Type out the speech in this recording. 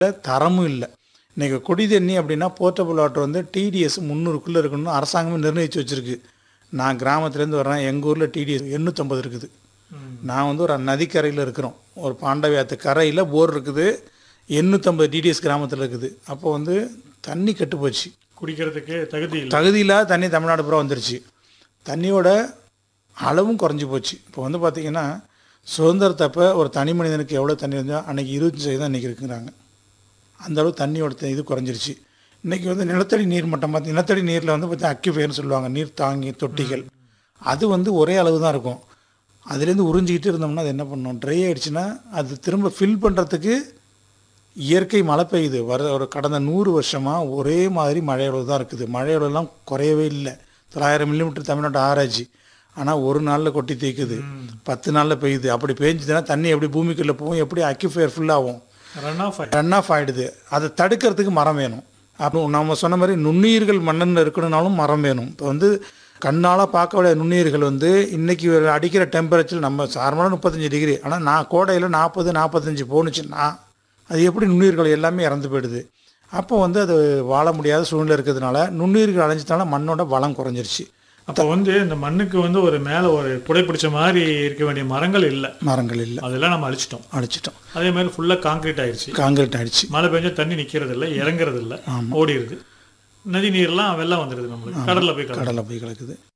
தரமும் இல்லை இன்றைக்கி குடி தண்ணி அப்படின்னா போர்ட்டபிள் வாட்டர் வந்து டிடிஎஸ் முந்நூறுக்குள்ளே இருக்கணும்னு அரசாங்கமே நிர்ணயித்து வச்சுருக்கு நான் கிராமத்துலேருந்து வர்றேன் எங்கள் ஊரில் டிடிஎஸ் எண்ணூற்றம்பது இருக்குது நான் வந்து ஒரு நதிக்கரையில் இருக்கிறோம் ஒரு பாண்டவியாத்து கரையில் போர் இருக்குது எண்ணூற்றம்பது டிடிஎஸ் கிராமத்தில் இருக்குது அப்போ வந்து தண்ணி கெட்டு போச்சு குடிக்கிறதுக்கு தகுதி இல்லை தகுதியில்லாத தண்ணி தமிழ்நாடு பூரா வந்துருச்சு தண்ணியோட அளவும் குறைஞ்சி போச்சு இப்போ வந்து பார்த்திங்கன்னா சுதந்திரத்தப்ப ஒரு தனி மனிதனுக்கு எவ்வளோ தண்ணி இருந்தால் அன்றைக்கி இருபத்தஞ்சு சதவீதம் இன்றைக்கி இருக்குங்கிறாங்க அந்த அளவு தண்ணியோட த- இது குறைஞ்சிருச்சு இன்றைக்கி வந்து நிலத்தடி நீர் மட்டம் பார்த்து நிலத்தடி நீரில் வந்து பார்த்தீங்கன்னா அக்கிஃபயர்னு சொல்லுவாங்க நீர் தாங்கி தொட்டிகள் அது வந்து ஒரே அளவு தான் இருக்கும் அதுலேருந்து உறிஞ்சிக்கிட்டு இருந்தோம்னா அது என்ன பண்ணணும் ட்ரை ஆயிடுச்சுன்னா அது திரும்ப ஃபில் பண்ணுறதுக்கு இயற்கை மழை பெய்யுது வர ஒரு கடந்த நூறு வருஷமாக ஒரே மாதிரி மழையளவு தான் இருக்குது மழையளவுலாம் குறையவே இல்லை தொள்ளாயிரம் மில்லிமீட்டர் தமிழ்நாட்டு ஆராய்ச்சி ஆனால் ஒரு நாளில் கொட்டி தீக்குது பத்து நாளில் பெய்யுது அப்படி பெஞ்சுதுன்னா தண்ணி எப்படி பூமிக்குள்ளே போகும் எப்படி அக்யூஃபயர் ஃபுல்லாகும் ரன் ஆஃப் ரன் ஆஃப் ஆகிடுது அதை தடுக்கிறதுக்கு மரம் வேணும் அப்போ நம்ம சொன்ன மாதிரி நுண்ணுயிர்கள் மண்ணில் இருக்கணும்னாலும் மரம் வேணும் இப்போ வந்து கண்ணால் பார்க்க வேண்டிய நுண்ணுயிர்கள் வந்து இன்றைக்கி அடிக்கிற டெம்பரேச்சர் நம்ம சாதாரண முப்பத்தஞ்சு டிகிரி ஆனால் நான் கோடையில் நாற்பது நாற்பத்தஞ்சு போணுச்சுன்னா அது எப்படி நுண்ணுயிர்கள் எல்லாமே இறந்து போயிடுது அப்போ வந்து அது வாழ முடியாத சூழ்நிலை இருக்கிறதுனால நுண்ணுயிர்கள் அழிஞ்சதுனால மண்ணோட வளம் குறைஞ்சிருச்சு அப்போ வந்து இந்த மண்ணுக்கு வந்து ஒரு மேலே ஒரு புடை பிடிச்ச மாதிரி இருக்க வேண்டிய மரங்கள் இல்லை மரங்கள் இல்லை அதெல்லாம் நம்ம அழிச்சிட்டோம் அழிச்சிட்டோம் அதே மாதிரி ஃபுல்லாக காங்கிரீட் ஆயிடுச்சு காங்கிரீட் ஆயிடுச்சு மழை பெஞ்சா தண்ணி நிற்கிறது இல்லை இறங்குறது இல்லை ஓடிடுது நதி நீர்லாம் வெள்ளம் வந்துடுது நம்மளுக்கு கடலில் போய் கலக்குது. கடலை போய் கிடக்குது